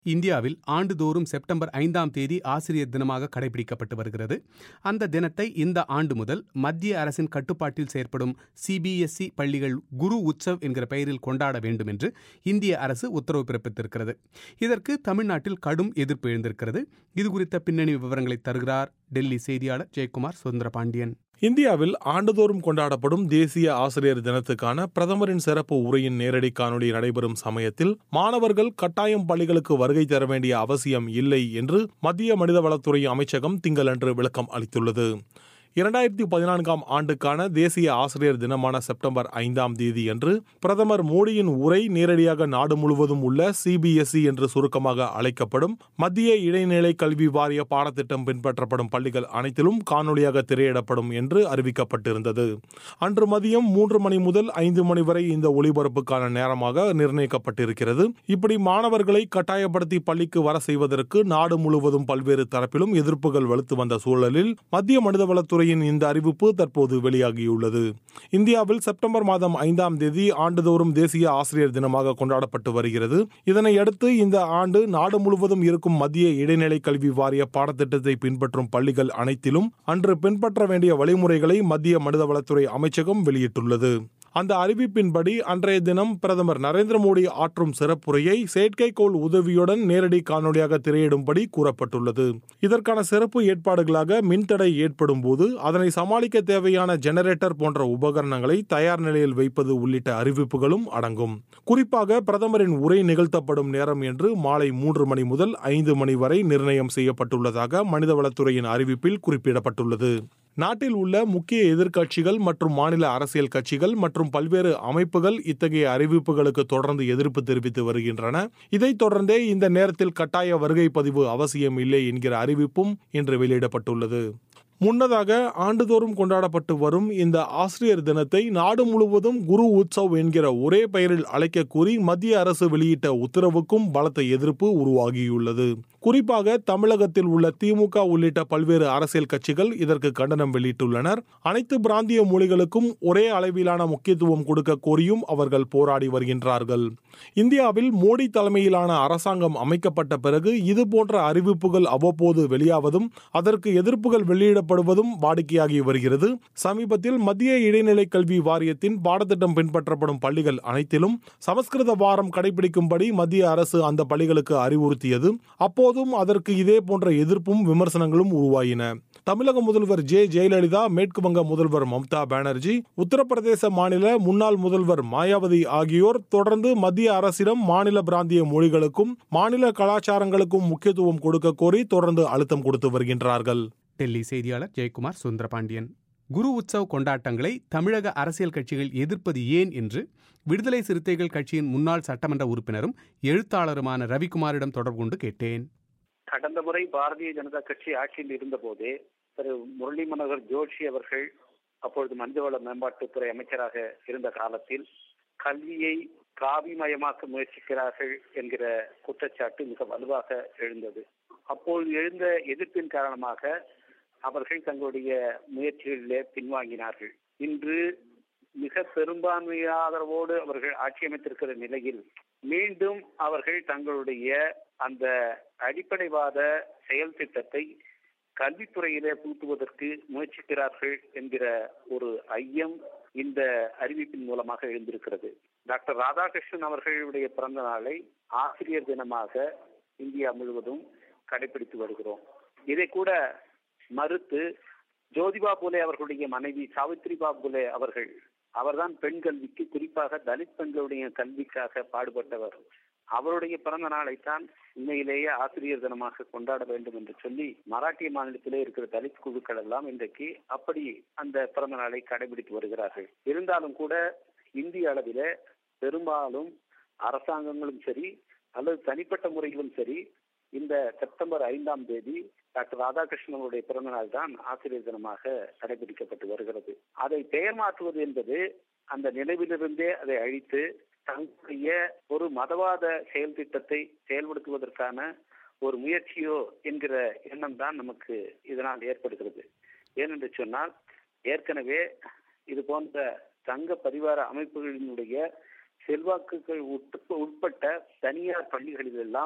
இந்தியாவில் ஆண்டுதோறும் செப்டம்பர் ஐந்தாம் தேதி ஆசிரியர் தினமாக கடைபிடிக்கப்பட்டு வருகிறது அந்த தினத்தை இந்த ஆண்டு முதல் மத்திய அரசின் கட்டுப்பாட்டில் செயற்படும் சிபிஎஸ்இ பள்ளிகள் குரு உற்சவ் என்கிற பெயரில் கொண்டாட வேண்டும் என்று இந்திய அரசு உத்தரவு பிறப்பித்திருக்கிறது இதற்கு தமிழ்நாட்டில் கடும் எதிர்ப்பு எழுந்திருக்கிறது இது குறித்த பின்னணி விவரங்களை தருகிறார் டெல்லி செய்தியாளர் ஜெயக்குமார் சுதந்திர பாண்டியன் இந்தியாவில் ஆண்டுதோறும் கொண்டாடப்படும் தேசிய ஆசிரியர் தினத்துக்கான பிரதமரின் சிறப்பு உரையின் நேரடி காணொலி நடைபெறும் சமயத்தில் மாணவர்கள் கட்டாயம் பள்ளிகளுக்கு வருகை தர வேண்டிய அவசியம் இல்லை என்று மத்திய மனிதவளத்துறை அமைச்சகம் திங்களன்று விளக்கம் அளித்துள்ளது இரண்டாயிரத்தி பதினான்காம் ஆண்டுக்கான தேசிய ஆசிரியர் தினமான செப்டம்பர் ஐந்தாம் தேதி அன்று பிரதமர் மோடியின் உரை நேரடியாக நாடு முழுவதும் உள்ள சிபிஎஸ்இ என்று சுருக்கமாக அழைக்கப்படும் மத்திய இடைநிலை கல்வி வாரிய பாடத்திட்டம் பின்பற்றப்படும் பள்ளிகள் அனைத்திலும் காணொலியாக திரையிடப்படும் என்று அறிவிக்கப்பட்டிருந்தது அன்று மதியம் மூன்று மணி முதல் ஐந்து மணி வரை இந்த ஒளிபரப்புக்கான நேரமாக நிர்ணயிக்கப்பட்டிருக்கிறது இப்படி மாணவர்களை கட்டாயப்படுத்தி பள்ளிக்கு வர செய்வதற்கு நாடு முழுவதும் பல்வேறு தரப்பிலும் எதிர்ப்புகள் வலுத்து வந்த சூழலில் மத்திய மனிதவளத்துறையின் இந்த அறிவிப்பு தற்போது வெளியாகியுள்ளது இந்தியாவில் செப்டம்பர் மாதம் ஐந்தாம் தேதி ஆண்டுதோறும் தேசிய ஆசிரியர் தினமாக கொண்டாடப்பட்டு வருகிறது இதனையடுத்து இந்த ஆண்டு நாடு முழுவதும் இருக்கும் மத்திய இடைநிலை கல்வி வாரிய பாடத்திட்டத்தை பின்பற்றும் பள்ளிகள் அனைத்திலும் அன்று பின்பற்ற வேண்டிய வழிமுறைகளை மத்திய மனிதவளத்துறை அமைச்சகம் வெளியிட்டுள்ளது அந்த அறிவிப்பின்படி அன்றைய தினம் பிரதமர் நரேந்திர மோடி ஆற்றும் சிறப்புரையை செயற்கைக்கோள் உதவியுடன் நேரடி காணொலியாக திரையிடும்படி கூறப்பட்டுள்ளது இதற்கான சிறப்பு ஏற்பாடுகளாக மின்தடை ஏற்படும் போது அதனை சமாளிக்க தேவையான ஜெனரேட்டர் போன்ற உபகரணங்களை தயார் நிலையில் வைப்பது உள்ளிட்ட அறிவிப்புகளும் அடங்கும் குறிப்பாக பிரதமரின் உரை நிகழ்த்தப்படும் நேரம் என்று மாலை மூன்று மணி முதல் ஐந்து மணி வரை நிர்ணயம் செய்யப்பட்டுள்ளதாக மனிதவளத்துறையின் அறிவிப்பில் குறிப்பிடப்பட்டுள்ளது நாட்டில் உள்ள முக்கிய எதிர்க்கட்சிகள் மற்றும் மாநில அரசியல் கட்சிகள் மற்றும் பல்வேறு அமைப்புகள் இத்தகைய அறிவிப்புகளுக்கு தொடர்ந்து எதிர்ப்பு தெரிவித்து வருகின்றன இதைத் தொடர்ந்தே இந்த நேரத்தில் கட்டாய வருகை பதிவு அவசியம் இல்லை என்கிற அறிவிப்பும் இன்று வெளியிடப்பட்டுள்ளது முன்னதாக ஆண்டுதோறும் கொண்டாடப்பட்டு வரும் இந்த ஆசிரியர் தினத்தை நாடு முழுவதும் குரு உற்சவ் என்கிற ஒரே பெயரில் அழைக்க கூறி மத்திய அரசு வெளியிட்ட உத்தரவுக்கும் பலத்த எதிர்ப்பு உருவாகியுள்ளது குறிப்பாக தமிழகத்தில் உள்ள திமுக உள்ளிட்ட பல்வேறு அரசியல் கட்சிகள் இதற்கு கண்டனம் வெளியிட்டுள்ளனர் அனைத்து பிராந்திய மொழிகளுக்கும் ஒரே அளவிலான முக்கியத்துவம் கொடுக்க கோரியும் அவர்கள் போராடி வருகின்றார்கள் இந்தியாவில் மோடி தலைமையிலான அரசாங்கம் அமைக்கப்பட்ட பிறகு இது போன்ற அறிவிப்புகள் அவ்வப்போது வெளியாவதும் அதற்கு எதிர்ப்புகள் வெளியிடப்படுவதும் வாடிக்கையாகி வருகிறது சமீபத்தில் மத்திய இடைநிலை கல்வி வாரியத்தின் பாடத்திட்டம் பின்பற்றப்படும் பள்ளிகள் அனைத்திலும் சமஸ்கிருத வாரம் கடைபிடிக்கும்படி மத்திய அரசு அந்த பள்ளிகளுக்கு அறிவுறுத்தியது அப்போதும் அதற்கு இதே போன்ற எதிர்ப்பும் விமர்சனங்களும் உருவாயின தமிழக முதல்வர் ஜே ஜெயலலிதா மேற்கு வங்க முதல்வர் மம்தா பானர்ஜி உத்தரப்பிரதேச மாநில முன்னாள் முதல்வர் மாயாவதி ஆகியோர் தொடர்ந்து மத்திய அரசிடம் மாநில பிராந்திய மொழிகளுக்கும் மாநில கலாச்சாரங்களுக்கும் முக்கியத்துவம் கொடுக்க கோரி தொடர்ந்து அழுத்தம் கொடுத்து வருகின்றார்கள் டெல்லி செய்தியாளர் ஜெயக்குமார் சுந்தரபாண்டியன் குரு உற்சவ் கொண்டாட்டங்களை தமிழக அரசியல் கட்சிகள் எதிர்ப்பது ஏன் என்று விடுதலை சிறுத்தைகள் கட்சியின் முன்னாள் சட்டமன்ற உறுப்பினரும் எழுத்தாளருமான ரவிக்குமாரிடம் தொடர்பு கொண்டு கேட்டேன் கடந்த முறை பாரதிய ஜனதா கட்சி ஆட்சியில் இருந்தபோதே திரு முரளி மனோகர் ஜோஷி அவர்கள் அப்பொழுது மனிதவள மேம்பாட்டுத்துறை அமைச்சராக இருந்த காலத்தில் கல்வியை காவிமயமாக்க முயற்சிக்கிறார்கள் என்கிற குற்றச்சாட்டு மிக வலுவாக எழுந்தது அப்போது எழுந்த எதிர்ப்பின் காரணமாக அவர்கள் தங்களுடைய முயற்சிகளிலே பின்வாங்கினார்கள் இன்று மிக பெரும்பான்மை ஆதரவோடு அவர்கள் ஆட்சி அமைத்திருக்கிற நிலையில் மீண்டும் அவர்கள் தங்களுடைய அந்த அடிப்படைவாத செயல் திட்டத்தை கல்வித்துறையிலே பூட்டுவதற்கு முயற்சிக்கிறார்கள் என்கிற ஒரு ஐயம் இந்த அறிவிப்பின் மூலமாக எழுந்திருக்கிறது டாக்டர் ராதாகிருஷ்ணன் அவர்களுடைய பிறந்த நாளை ஆசிரியர் தினமாக இந்தியா முழுவதும் கடைபிடித்து வருகிறோம் இதை கூட மறுத்து ஜோதிபா புலே அவர்களுடைய மனைவி சாவித்ரிபா புலே அவர்கள் அவர்தான் பெண் கல்விக்கு குறிப்பாக தலித் பெண்களுடைய கல்விக்காக பாடுபட்டவர் அவருடைய பிறந்த நாளைத்தான் உண்மையிலேயே ஆசிரியர் தினமாக கொண்டாட வேண்டும் என்று சொல்லி மராட்டிய மாநிலத்திலே இருக்கிற தலித் குழுக்கள் எல்லாம் இன்றைக்கு அப்படி அந்த பிறந்த நாளை கடைபிடித்து வருகிறார்கள் இருந்தாலும் கூட இந்திய அளவில பெரும்பாலும் அரசாங்கங்களும் சரி அல்லது தனிப்பட்ட முறையிலும் சரி இந்த செப்டம்பர் ஐந்தாம் தேதி டாக்டர் ராதாகிருஷ்ணனுடைய பிறந்த நாள் தான் ஆசிரியர் தினமாக கடைபிடிக்கப்பட்டு வருகிறது அதை பெயர் மாற்றுவது என்பது அந்த நினைவிலிருந்தே அதை அழித்து தங்களுடைய ஒரு மதவாத செயல் திட்டத்தை செயல்படுத்துவதற்கான ஒரு முயற்சியோ என்கிற எண்ணம் தான் நமக்கு இதனால் ஏற்படுகிறது ஏனென்று சொன்னால் ஏற்கனவே இது போன்ற சங்க பரிவார அமைப்புகளினுடைய செல்வாக்குகள் உட்பட்ட தனியார் பள்ளிகளிலெல்லாம்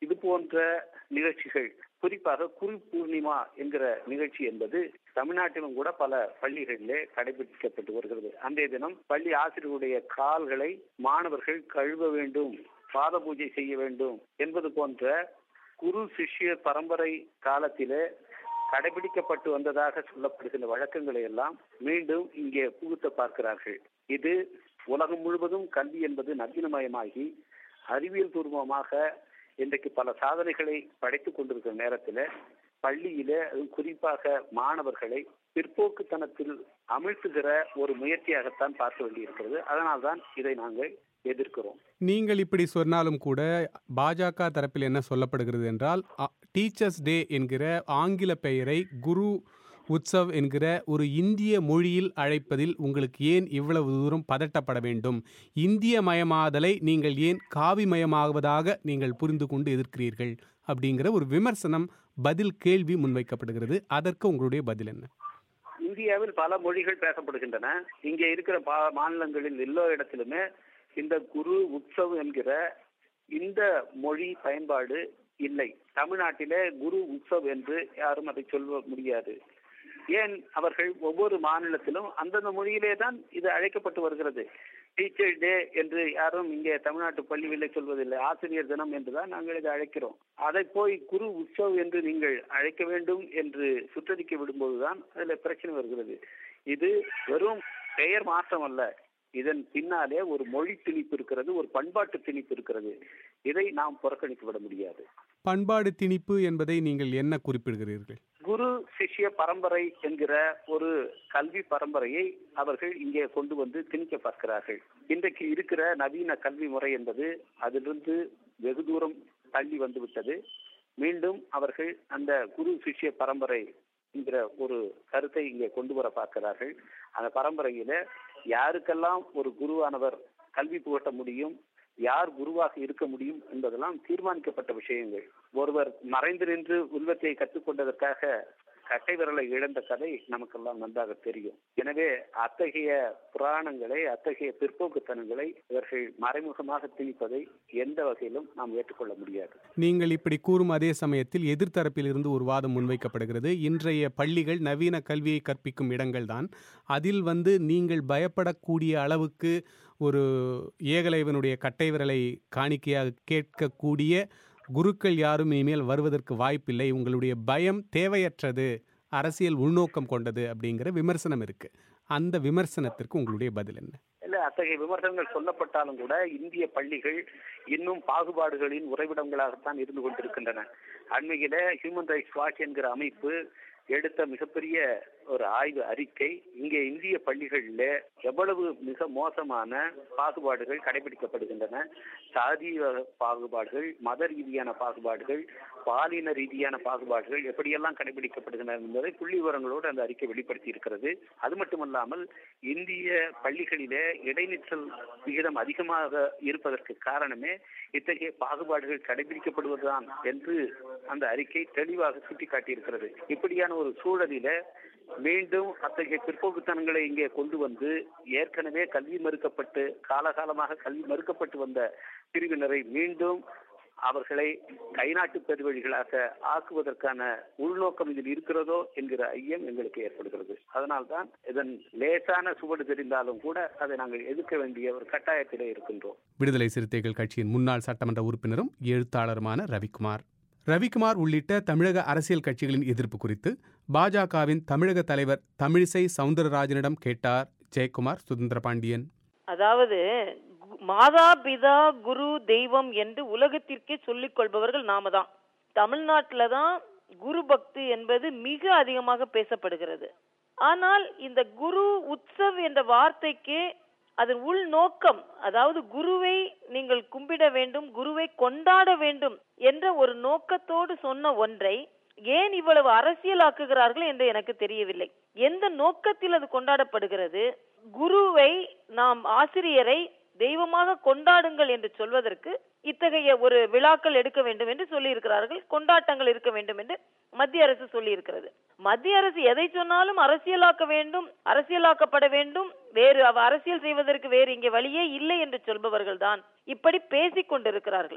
இது போன்ற நிகழ்ச்சிகள் குறிப்பாக குரு பூர்ணிமா என்கிற நிகழ்ச்சி என்பது தமிழ்நாட்டிலும் கூட பல பள்ளிகளிலே கடைபிடிக்கப்பட்டு வருகிறது அன்றைய தினம் பள்ளி ஆசிரியருடைய கால்களை மாணவர்கள் கழுவ வேண்டும் பாத பூஜை செய்ய வேண்டும் என்பது போன்ற குரு சிஷ்ய பரம்பரை காலத்திலே கடைபிடிக்கப்பட்டு வந்ததாக சொல்லப்படுகின்ற வழக்கங்களை எல்லாம் மீண்டும் இங்கே புகுத்த பார்க்கிறார்கள் இது உலகம் முழுவதும் கல்வி என்பது நவீனமயமாகி அறிவியல் பூர்வமாக இன்றைக்கு பல சாதனைகளை படைத்துக் கொண்டிருக்கிற நேரத்தில் பள்ளியிலே அதுவும் குறிப்பாக மாணவர்களை பிற்போக்குத்தனத்தில் அமிழ்த்துகிற ஒரு முயற்சியாகத்தான் பார்க்க வேண்டியிருக்கிறது அதனால்தான் இதை நாங்கள் எதிர்க்கிறோம் நீங்கள் இப்படி சொன்னாலும் கூட பாஜக தரப்பில் என்ன சொல்லப்படுகிறது என்றால் டீச்சர்ஸ் டே என்கிற ஆங்கில பெயரை குரு உற்சவ் என்கிற ஒரு இந்திய மொழியில் அழைப்பதில் உங்களுக்கு ஏன் இவ்வளவு தூரம் பதட்டப்பட வேண்டும் இந்திய மயமாதலை நீங்கள் ஏன் காவிமயமாவதாக நீங்கள் புரிந்து கொண்டு எதிர்க்கிறீர்கள் அப்படிங்கிற ஒரு விமர்சனம் பதில் கேள்வி முன்வைக்கப்படுகிறது அதற்கு உங்களுடைய பதில் என்ன இந்தியாவில் பல மொழிகள் பேசப்படுகின்றன இங்கே இருக்கிற பா- மாநிலங்களில் எல்லா இடத்திலுமே இந்த குரு உற்சவ் என்கிற இந்த மொழி பயன்பாடு இல்லை தமிழ்நாட்டிலே குரு உற்சவ் என்று யாரும் அதை சொல்ல முடியாது ஏன் அவர்கள் ஒவ்வொரு மாநிலத்திலும் அந்தந்த மொழியிலே தான் இது அழைக்கப்பட்டு வருகிறது டீச்சர் டே என்று யாரும் இங்கே தமிழ்நாட்டு பள்ளிகளில் சொல்வதில்லை ஆசிரியர் தினம் என்றுதான் நாங்கள் இதை அழைக்கிறோம் அதை போய் குரு உற்சவ் என்று நீங்கள் அழைக்க வேண்டும் என்று சுற்றறிக்கை விடும்போதுதான் அதுல பிரச்சனை வருகிறது இது வெறும் பெயர் மாற்றம் அல்ல இதன் பின்னாலே ஒரு மொழி திணிப்பு இருக்கிறது ஒரு பண்பாட்டு திணிப்பு இருக்கிறது இதை நாம் புறக்கணித்து விட முடியாது பண்பாடு திணிப்பு என்பதை நீங்கள் என்ன குறிப்பிடுகிறீர்கள் குரு சிஷ்ய பரம்பரை என்கிற ஒரு கல்வி பரம்பரையை அவர்கள் இங்கே கொண்டு வந்து திணிக்க பார்க்கிறார்கள் இன்றைக்கு இருக்கிற நவீன கல்வி முறை என்பது அதிலிருந்து வெகு தூரம் தள்ளி வந்து விட்டது மீண்டும் அவர்கள் அந்த குரு சிஷ்ய பரம்பரை என்கிற ஒரு கருத்தை இங்கே கொண்டு வர பார்க்கிறார்கள் அந்த பரம்பரையில யாருக்கெல்லாம் ஒரு குருவானவர் கல்வி புகட்ட முடியும் யார் குருவாக இருக்க முடியும் என்பதெல்லாம் தீர்மானிக்கப்பட்ட விஷயங்கள் ஒருவர் மறைந்து நின்று உல்வத்தை கற்றுக்கொண்டதற்காக கட்டை விரலை இழந்த கதை நமக்கெல்லாம் நன்றாக தெரியும் எனவே அத்தகைய புராணங்களை அத்தகைய பிற்போக்குத்தனங்களை இவர்கள் மறைமுகமாக திணிப்பதை எந்த வகையிலும் நாம் ஏற்றுக்கொள்ள முடியாது நீங்கள் இப்படி கூறும் அதே சமயத்தில் எதிர்த்தரப்பில் இருந்து ஒரு வாதம் முன்வைக்கப்படுகிறது இன்றைய பள்ளிகள் நவீன கல்வியை கற்பிக்கும் இடங்கள்தான் அதில் வந்து நீங்கள் பயப்படக்கூடிய அளவுக்கு ஒரு ஏகலைவனுடைய கட்டை விரலை காணிக்கையாக கேட்கக்கூடிய குருக்கள் யாரும் இனிமேல் வருவதற்கு வாய்ப்பில்லை உங்களுடைய பயம் தேவையற்றது அரசியல் உள்நோக்கம் கொண்டது அப்படிங்கிற விமர்சனம் இருக்கு அந்த விமர்சனத்திற்கு உங்களுடைய பதில் என்ன இல்ல அத்தகைய விமர்சனங்கள் சொல்லப்பட்டாலும் கூட இந்திய பள்ளிகள் இன்னும் பாகுபாடுகளின் உறைவிடங்களாகத்தான் இருந்து கொண்டிருக்கின்றன அண்மையில ஹியூமன் ரைட்ஸ் வாட்ச் என்கிற அமைப்பு எடுத்த மிகப்பெரிய ஒரு ஆய்வு அறிக்கை இங்கே இந்திய பள்ளிகளில் எவ்வளவு மிக மோசமான பாகுபாடுகள் கடைபிடிக்கப்படுகின்றன சாதிய பாகுபாடுகள் மத ரீதியான பாகுபாடுகள் பாலின ரீதியான பாகுபாடுகள் எப்படியெல்லாம் கடைபிடிக்கப்படுகின்றன என்பதை புள்ளி விவரங்களோடு அந்த அறிக்கை வெளிப்படுத்தி இருக்கிறது அது மட்டுமல்லாமல் இந்திய பள்ளிகளிலே இடைநிற்றல் விகிதம் அதிகமாக இருப்பதற்கு காரணமே இத்தகைய பாகுபாடுகள் கடைபிடிக்கப்படுவதுதான் என்று அந்த அறிக்கை தெளிவாக சுட்டிக்காட்டியிருக்கிறது இப்படியான ஒரு சூழலில மீண்டும் அத்தகைய பிற்போக்குத்தனங்களை இங்கே கொண்டு வந்து ஏற்கனவே கல்வி மறுக்கப்பட்டு காலகாலமாக கல்வி மறுக்கப்பட்டு வந்த பிரிவினரை மீண்டும் அவர்களை கைநாட்டு பெருவழிகளாக ஆக்குவதற்கான உள்நோக்கம் இதில் இருக்கிறதோ என்கிற ஐயம் எங்களுக்கு ஏற்படுகிறது அதனால்தான் இதன் லேசான சுவடு தெரிந்தாலும் கூட அதை நாங்கள் எதிர்க்க வேண்டிய ஒரு கட்டாயத்திலே இருக்கின்றோம் விடுதலை சிறுத்தைகள் கட்சியின் முன்னாள் சட்டமன்ற உறுப்பினரும் எழுத்தாளருமான ரவிக்குமார் ரவிக்குமார் உள்ளிட்ட தமிழக அரசியல் கட்சிகளின் எதிர்ப்பு குறித்து பாஜகவின் தமிழக தலைவர் தமிழிசை சவுந்தரராஜனிடம் கேட்டார் ஜெயக்குமார் சுதந்திர பாண்டியன் அதாவது கு- மாதா பிதா குரு தெய்வம் என்று உலகத்திற்கே சொல்லிக் கொள்பவர்கள் நாம தான் தமிழ்நாட்டில தான் குரு பக்தி என்பது மிக அதிகமாக பேசப்படுகிறது ஆனால் இந்த குரு உற்சவ் என்ற வார்த்தைக்கு அதன் உள் நோக்கம் அதாவது குருவை நீங்கள் கும்பிட வேண்டும் குருவை கொண்டாட வேண்டும் என்ற ஒரு நோக்கத்தோடு சொன்ன ஒன்றை ஏன் இவ்வளவு அரசியலாக்குகிறார்கள் என்று எனக்கு தெரியவில்லை எந்த நோக்கத்தில் அது கொண்டாடப்படுகிறது குருவை நாம் ஆசிரியரை தெய்வமாக கொண்டாடுங்கள் என்று சொல்வதற்கு இத்தகைய ஒரு விழாக்கள் எடுக்க வேண்டும் என்று சொல்லி இருக்கிறார்கள் கொண்டாட்டங்கள் இருக்க வேண்டும் என்று மத்திய அரசு சொல்லி இருக்கிறது மத்திய அரசு எதை சொன்னாலும் அரசியலாக்க வேண்டும் அரசியலாக்கப்பட வேண்டும் வேறு அவ அரசியல் செய்வதற்கு வேறு இங்கே வழியே இல்லை என்று சொல்பவர்கள் தான் இப்படி பேசிக் கொண்டிருக்கிறார்கள்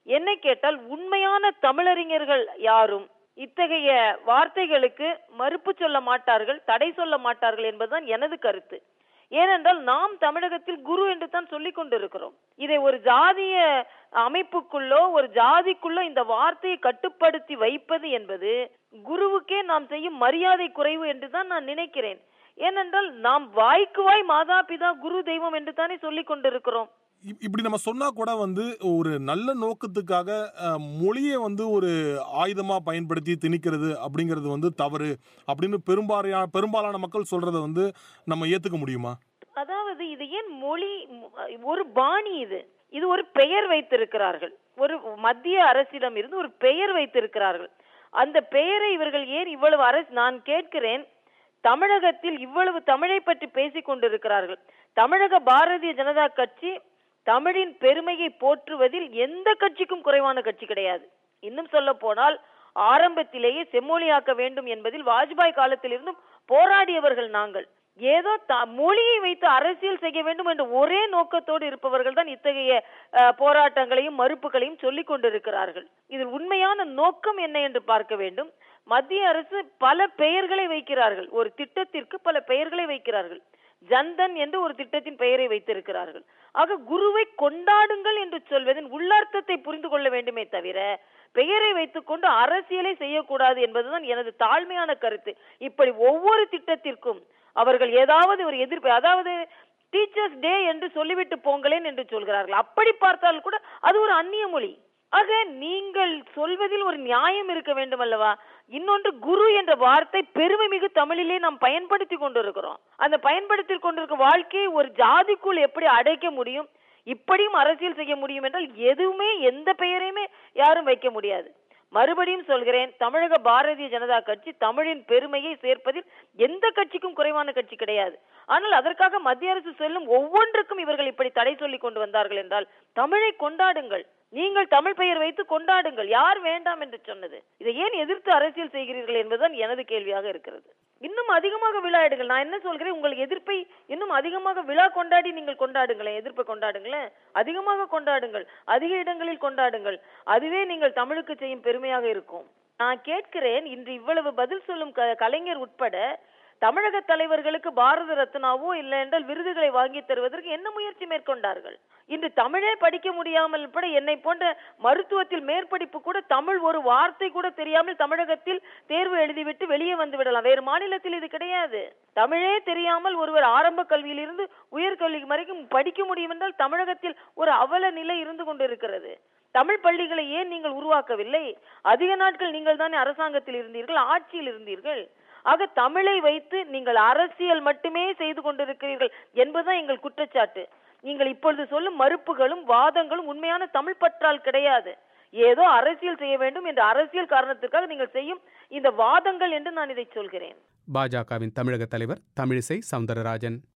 என்னை கேட்டால் உண்மையான தமிழறிஞர்கள் யாரும் இத்தகைய வார்த்தைகளுக்கு மறுப்பு சொல்ல மாட்டார்கள் தடை சொல்ல மாட்டார்கள் என்பதுதான் எனது கருத்து ஏனென்றால் நாம் தமிழகத்தில் குரு என்று தான் சொல்லிக் கொண்டிருக்கிறோம் இதை ஒரு ஜாதிய அமைப்புக்குள்ளோ ஒரு ஜாதிக்குள்ளோ இந்த வார்த்தையை கட்டுப்படுத்தி வைப்பது என்பது குருவுக்கே நாம் செய்யும் மரியாதை குறைவு என்று தான் நான் நினைக்கிறேன் ஏனென்றால் நாம் வாய்க்கு வாய் மாதா பிதா குரு தெய்வம் என்று தானே சொல்லிக் கொண்டிருக்கிறோம் இப்- இப்படி நம்ம சொன்னா கூட வந்து ஒரு நல்ல நோக்கத்துக்காக அஹ், மொழியை வந்து ஒரு ஆயுதமா பயன்படுத்தி திணிக்கிறது அப்படிங்கிறது வந்து தவறு அப்படின்னு பெரும்பாலான பெரும்பாலான மக்கள் சொல்றத வந்து நம்ம ஏத்துக்க முடியுமா அதாவது இது ஏன் மொழி ம- ஒரு பாணி இது இது ஒரு பெயர் வைத்திருக்கிறார்கள் ஒரு மத்திய அரசிடம் இருந்து ஒரு பெயர் வைத்திருக்கிறார்கள் அந்த பெயரை இவர்கள் ஏன் இவ்வளவு அரசு நான் கேட்கிறேன் தமிழகத்தில் இவ்வளவு தமிழை பற்றி பேசிக் கொண்டிருக்கிறார்கள் தமிழக பாரதிய ஜனதா கட்சி தமிழின் பெருமையை போற்றுவதில் எந்த கட்சிக்கும் குறைவான கட்சி கிடையாது இன்னும் சொல்ல போனால் ஆரம்பத்திலேயே செம்மொழியாக்க வேண்டும் என்பதில் வாஜ்பாய் காலத்திலிருந்தும் போராடியவர்கள் நாங்கள் ஏதோ த- மொழியை வைத்து அரசியல் செய்ய வேண்டும் என்ற ஒரே நோக்கத்தோடு இருப்பவர்கள் தான் இத்தகைய அஹ், போராட்டங்களையும் மறுப்புகளையும் சொல்லிக் கொண்டிருக்கிறார்கள் இதில் உண்மையான நோக்கம் என்ன என்று பார்க்க வேண்டும் மத்திய அரசு பல பெயர்களை வைக்கிறார்கள் ஒரு திட்டத்திற்கு பல பெயர்களை வைக்கிறார்கள் ஜன்தன் என்று ஒரு திட்டத்தின் பெயரை வைத்திருக்கிறார்கள் ஆக குருவை கொண்டாடுங்கள் என்று சொல்வதன் உள்ளார்த்தத்தை புரிந்து கொள்ள வேண்டுமே தவிர பெயரை வைத்துக்கொண்டு அரசியலை செய்யக்கூடாது என்பதுதான் எனது தாழ்மையான கருத்து இப்படி ஒவ்வொரு திட்டத்திற்கும் அவர்கள் ஏதாவது ஒரு எதிர்ப்பு அதாவது டீச்சர்ஸ் டே என்று சொல்லிவிட்டு போங்களேன் என்று சொல்கிறார்கள் அப்படி பார்த்தால் கூட அது ஒரு அந்நிய மொழி ஆக நீங்கள் சொல்வதில் ஒரு நியாயம் இருக்க வேண்டும் அல்லவா இன்னொன்று குரு என்ற வார்த்தை பெருமை மிகு தமிழிலே நாம் பயன்படுத்தி கொண்டிருக்கிறோம் அந்த பயன்படுத்தி கொண்டிருக்கும் வாழ்க்கையை ஒரு ஜாதிக்குள் எப்படி அடைக்க முடியும் இப்படியும் அரசியல் செய்ய முடியும் என்றால் எதுவுமே எந்த பெயரையுமே யாரும் வைக்க முடியாது மறுபடியும் சொல்கிறேன் தமிழக பாரதிய ஜனதா கட்சி தமிழின் பெருமையை சேர்ப்பதில் எந்த கட்சிக்கும் குறைவான கட்சி கிடையாது ஆனால் அதற்காக மத்திய அரசு சொல்லும் ஒவ்வொன்றுக்கும் இவர்கள் இப்படி தடை சொல்லி கொண்டு வந்தார்கள் என்றால் தமிழை கொண்டாடுங்கள் நீங்கள் தமிழ் பெயர் வைத்து கொண்டாடுங்கள் யார் வேண்டாம் என்று சொன்னது இதை ஏன் எதிர்த்து அரசியல் செய்கிறீர்கள் என்பதுதான் எனது கேள்வியாக இருக்கிறது இன்னும் அதிகமாக விழா எடுங்கள் நான் என்ன சொல்கிறேன் உங்கள் எதிர்ப்பை இன்னும் அதிகமாக விழா கொண்டாடி நீங்கள் கொண்டாடுங்களேன் எதிர்ப்பை கொண்டாடுங்களேன் அதிகமாக கொண்டாடுங்கள் அதிக இடங்களில் கொண்டாடுங்கள் அதுவே நீங்கள் தமிழுக்கு செய்யும் பெருமையாக இருக்கும் நான் கேட்கிறேன் இன்று இவ்வளவு பதில் சொல்லும் க- கலைஞர் உட்பட தமிழக தலைவர்களுக்கு பாரத ரத்னாவோ இல்லை என்றால் விருதுகளை வாங்கி தருவதற்கு என்ன முயற்சி மேற்கொண்டார்கள் இன்று தமிழே படிக்க முடியாமல் கூட என்னை போன்ற மருத்துவத்தில் மேற்படிப்பு கூட தமிழ் ஒரு வார்த்தை கூட தெரியாமல் தமிழகத்தில் தேர்வு எழுதிவிட்டு வெளியே வந்து விடலாம் வேறு மாநிலத்தில் இது கிடையாது தமிழே தெரியாமல் ஒருவர் ஆரம்ப கல்வியிலிருந்து உயர்கல்வி வரைக்கும் படிக்க முடியும் என்றால் தமிழகத்தில் ஒரு அவல நிலை இருந்து கொண்டிருக்கிறது தமிழ் பள்ளிகளை ஏன் நீங்கள் உருவாக்கவில்லை அதிக நாட்கள் நீங்கள் தானே அரசாங்கத்தில் இருந்தீர்கள் ஆட்சியில் இருந்தீர்கள் ஆக தமிழை வைத்து நீங்கள் அரசியல் மட்டுமே செய்து கொண்டிருக்கிறீர்கள் என்பதுதான் எங்கள் குற்றச்சாட்டு நீங்கள் இப்பொழுது சொல்லும் மறுப்புகளும் வாதங்களும் உண்மையான தமிழ் பற்றால் கிடையாது ஏதோ அரசியல் செய்ய வேண்டும் என்ற அரசியல் காரணத்திற்காக நீங்கள் செய்யும் இந்த வாதங்கள் என்று நான் இதை சொல்கிறேன் பாஜகவின் தமிழக தலைவர் தமிழிசை சவுந்தரராஜன்